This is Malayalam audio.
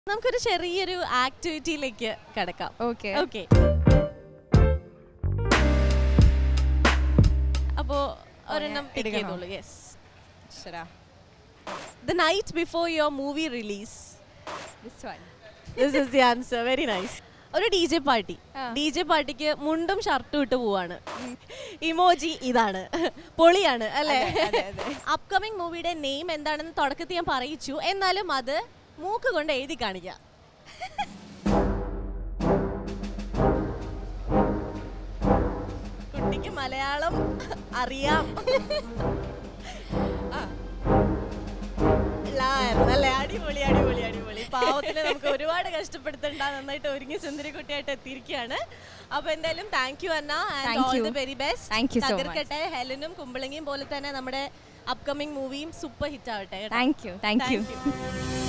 നമുക്കൊരു ചെറിയൊരു ആക്ടിവിറ്റിയിലേക്ക് കിടക്കാം ഓക്കെ ഓക്കെ അപ്പോ ഒരെണ്ണം പിക്ക് എടുക്കണോ? ചെയ്തോളൂ യെസ് ശരാ the night before your movie release this one this is the answer very nice ഒരു ഡി ജെ പാർട്ടി ആ. ഡി ജെ പാർട്ടിക്ക് മുണ്ടും ഷർട്ടും ഇട്ട് പോവാണ് ഇമോജി ഇതാണ് പൊളിയാണ് അല്ലേ അതെ, അതെ. അപ്കമിങ് മൂവിയുടെ നെയിം എന്താണെന്ന് തുടക്കത്തിൽ ഞാൻ പറയിച്ചു എന്നാലും അത് മൂക്ക് കൊണ്ട് എഴുതി കാണിക്കാം കുട്ടിക്ക് മലയാളം അറിയാം ലായിരുന്നു അല്ലേ അടിപൊളി അടിപൊളി അടിപൊളി പാവത്തിന് നമുക്ക് ഒരുപാട് കഷ്ടപ്പെടുത്തണ്ട നന്നായിട്ട് ഒരുങ്ങി സുന്ദരിക്കുട്ടിയായിട്ട് എത്തിയിരിക്കുകയാണ് അപ്പൊ എന്തായാലും thank you Anna and Thank all you. The very best Thank you so much. തകർക്കട്ടെ ഹെലനും കുമ്പളങ്ങിയും പോലെ തന്നെ നമ്മുടെ അപ്കമിങ് മൂവിയും സൂപ്പർ ഹിറ്റ് ആവട്ടെ കേട്ടോ. Thank you thank you Thank you.